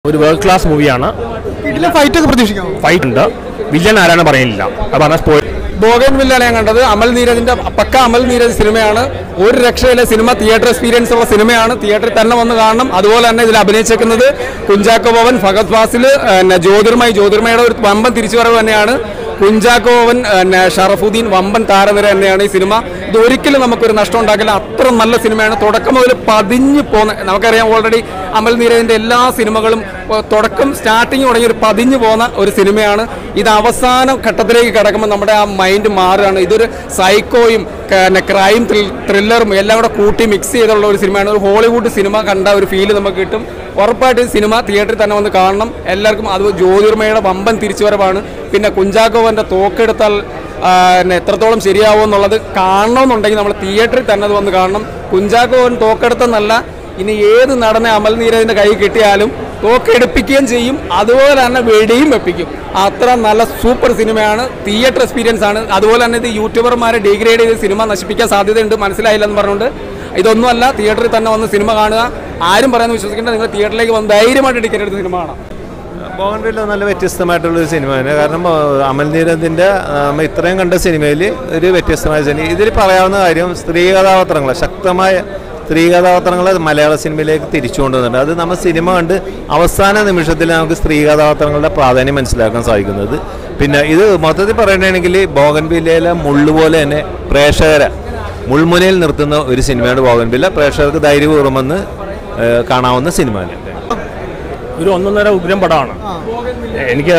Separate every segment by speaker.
Speaker 1: ഒരു world class മൂവിയാണ്
Speaker 2: ഇതിലെ ഫൈറ്റ് ഒക്കെ പ്രതീക്ഷിക്കാമോ
Speaker 1: ഫൈറ്റ് ഉണ്ട് വില്ലൻ ആരാണ് പറയുന്നില്ല അത് പറഞ്ഞാൽ സ്പോയിൽ
Speaker 3: ബോഗൻ വില്ലാണ് ഞാൻ കണ്ടത് അമൽ നീരജിന്റെ പക്ക അമൽ നീരജ് സിനിമയാണ് ഒരു രക്ഷയിലെ സിനിമ തിയേറ്റർ എക്സ്പീരിയൻസ് ഉള്ള സിനിമയാണ് തിയേറ്ററിൽ തന്നെ വന്ന് കാണണം അതുപോലെ തന്നെ ഇതിൽ അഭിനയിച്ചേക്കുന്നത് കുഞ്ചാക്കോ ഭവൻ ഫഹദ് ഫാസിൽ പിന്നെ ജ്യോതിർമയി ജ്യോതിർമയുടെ ഒരു വമ്പൻ തിരിച്ചുവരവ് തന്നെയാണ് കുഞ്ചാക്കോ ഭവൻ പിന്നെ ഷറഫുദ്ദീൻ വമ്പൻ താരനിര തന്നെയാണ് ഈ സിനിമ ഇത് ഒരിക്കലും നമുക്കൊരു നഷ്ടം ഉണ്ടാക്കില്ല അത്ര നല്ല സിനിമയാണ് തുടക്കം മുതൽ പതിഞ്ഞു പോന്ന നമുക്കറിയാം ഓൾറെഡി അമൽ നീരജിന്റെ എല്ലാ സിനിമകളും ഏഹ്, തുടക്കം സ്റ്റാർട്ടിങ് തുടങ്ങി ഒരു പതിഞ്ഞു പോകുന്ന ഒരു സിനിമയാണ് ഇത് അവസാന ഘട്ടത്തിലേക്ക് കിടക്കുമ്പോൾ നമ്മുടെ ആ മൈൻഡ് മാറുകയാണ് ഇതൊരു സൈക്കോയും പിന്നെ ക്രൈം ത്രില്ലറും എല്ലാം കൂടെ കൂട്ടി മിക്സ് ചെയ്തുള്ള ഒരു സിനിമയാണ് ഒരു ഹോളിവുഡ് സിനിമ കണ്ട ഒരു ഫീല് നമുക്ക് കിട്ടും ഉറപ്പായിട്ട് ഈ സിനിമ തിയേറ്ററിൽ തന്നെ വന്ന് കാണണം എല്ലാവർക്കും അത് ജ്യോതിർമയുടെ വമ്പൻ തിരിച്ചുവരവാണ് പിന്നെ കുഞ്ചാക്കോവന്റെ തോക്കെടുത്താൽ ആ, പിന്നെ എത്രത്തോളം ശരിയാവും എന്നുള്ളത് കാണണമെന്നുണ്ടെങ്കിൽ നമ്മൾ തിയേറ്ററിൽ തന്നെ അത് വന്ന് കാണണം കുഞ്ചാക്കോവൻ തോക്കെടുത്തെന്നല്ല ഇനി ഏത് നടനെ അമൽ നീരജിന്റെ കൈ കിട്ടിയാലും തോക്കെടുപ്പിക്കുകയും ചെയ്യും അതുപോലെ തന്നെ വെടിയും വെപ്പിക്കും അത്ര നല്ല സൂപ്പർ സിനിമയാണ് തിയേറ്റർ എക്സ്പീരിയൻസ് ആണ് അതുപോലെ തന്നെ ഇത് യൂട്യൂബർമാരെ ഡിഗ്രേഡ് ചെയ്ത് സിനിമ നശിപ്പിക്കാൻ സാധ്യതയുണ്ട് മനസ്സിലായില്ല എന്ന് പറഞ്ഞുകൊണ്ട് ഇതൊന്നുമല്ല തിയേറ്ററിൽ തന്നെ വന്ന് സിനിമ കാണുക ആരും പറയാൻ വിശ്വസിക്കേണ്ട നിങ്ങൾ തിയേറ്ററിലേക്ക് വന്ന് ധൈര്യമായിട്ട് ടിക്കറ്റ് എടുത്ത് സിനിമ കാണാം
Speaker 4: ബോഗൻവില്ല നല്ല വ്യത്യസ്തമായിട്ടുള്ള ഒരു സിനിമയാണ് കാരണം ആ, അമൽ നീരദിൻ്റെ നമ്മൾ ഇത്രയും കണ്ട സിനിമയിൽ ഒരു വ്യത്യസ്തമായ സിനിമ ഇതിൽ പറയാവുന്ന കാര്യം സ്ത്രീ കഥാപാത്രങ്ങൾ ശക്തമായ സ്ത്രീ കഥാപാത്രങ്ങളെ മലയാള സിനിമയിലേക്ക് തിരിച്ചു കൊണ്ടുവന്നിട്ടുണ്ട് അത് നമ്മൾ സിനിമ കണ്ട് അവസാന നിമിഷത്തിൽ നമുക്ക് സ്ത്രീ കഥാപാത്രങ്ങളുടെ പ്രാധാന്യം മനസ്സിലാക്കാൻ സാധിക്കുന്നത് പിന്നെ ഇത് മൊത്തത്തിൽ പറയണമെങ്കിൽ ബോഗൻവില്ലയിലെ മുള്ളുപോലെ തന്നെ പ്രേക്ഷകരെ മുൾമുനയിൽ നിർത്തുന്ന ഒരു സിനിമയാണ് ബോഗൻവില്ല പ്രേക്ഷകർക്ക് ധൈര്യപൂർവ്വം വന്ന് ഏ, കാണാവുന്ന സിനിമയാണ്
Speaker 1: ഒരു ഒന്നൊന്നര ഉഗ്രം പടമാണ് എനിക്ക്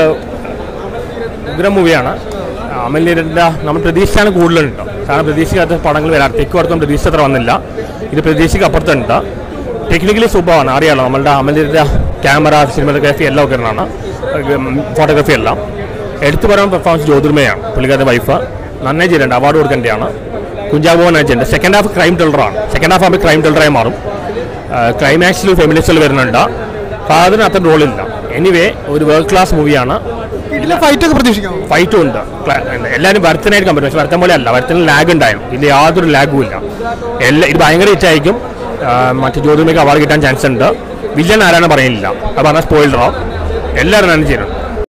Speaker 1: ഉഗ്രം മൂവിയാണ് അമൽ നീരൻ്റെ നമ്മൾ പ്രതീക്ഷിച്ചാണ് കൂടുതലുണ്ട് കാരണം പ്രതീക്ഷിക്കാത്ത പടങ്ങൾ വരാം തെക്ക് വടക്കം പ്രതീക്ഷിച്ചത്ര വന്നില്ല ഇത് പ്രതീക്ഷയ്ക്ക് അപ്പുറത്തുണ്ട് ടെക്നിക്കലി സൂപ്പറാണ് അറിയാലോ നമ്മളുടെ അമൽ നീരൻ്റെ ക്യാമറ സിനിമോഗ്രാഫി എല്ലാം ഒക്കെ ആണ് ഫോട്ടോഗ്രാഫി എല്ലാം എടുത്തു പറയാൻ പെർഫോമൻസ് ജ്യോതിർമയാണ് പുള്ളിക്കാരുടെ വൈഫ് നന്നായി ചെയ്തിട്ടുണ്ട് അവാർഡ് കൊടുക്കേണ്ടതാണ് കുഞ്ചാബോൻ അജന്റ് സെക്കൻഡ് ഹാഫ് ക്രൈം ടെല്ലറാണ് സെക്കൻഡ് ഹാഫ് ആകുമ്പോൾ ക്രൈം ടെല്ലറായി മാറും ക്ലൈമാക്സിൽ ഫെമിനിസ്റ്റിൽ വരുന്നുണ്ട് ഫാദറിന് അത്ര റോളില്ല എനിവേ ഒരു വേൾഡ് ക്ലാസ് മൂവിയാണ്
Speaker 2: ഇതിലെ ഫൈറ്റ് ഒക്കെ പ്രതീക്ഷിക്കാമോ
Speaker 1: ഫൈറ്റും ഉണ്ട് ക്ല- എല്ലാവരും ഭരത്തനായിട്ട് കമ്പനി പക്ഷെ ഭരത്തൻ പോലെ അല്ല ഭരത്തിന് ലാഗ് ഉണ്ടായിരുന്നു ഇതിൽ യാതൊരു ലാഗും ഇല്ല എല്ലാ ഇത് ഭയങ്കര ഹിറ്റായിരിക്കും മറ്റു ജ്യോതിർമയ്ക്ക് അവാർഡ് കിട്ടാൻ ചാൻസ് ഉണ്ട് വില്ലൻ ആരാണ് പറയുന്നില്ല അത് പറഞ്ഞാൽ സ്പോയിലറോ എല്ലാവരും തന്നെ ചെയ്യുന്നുണ്ട്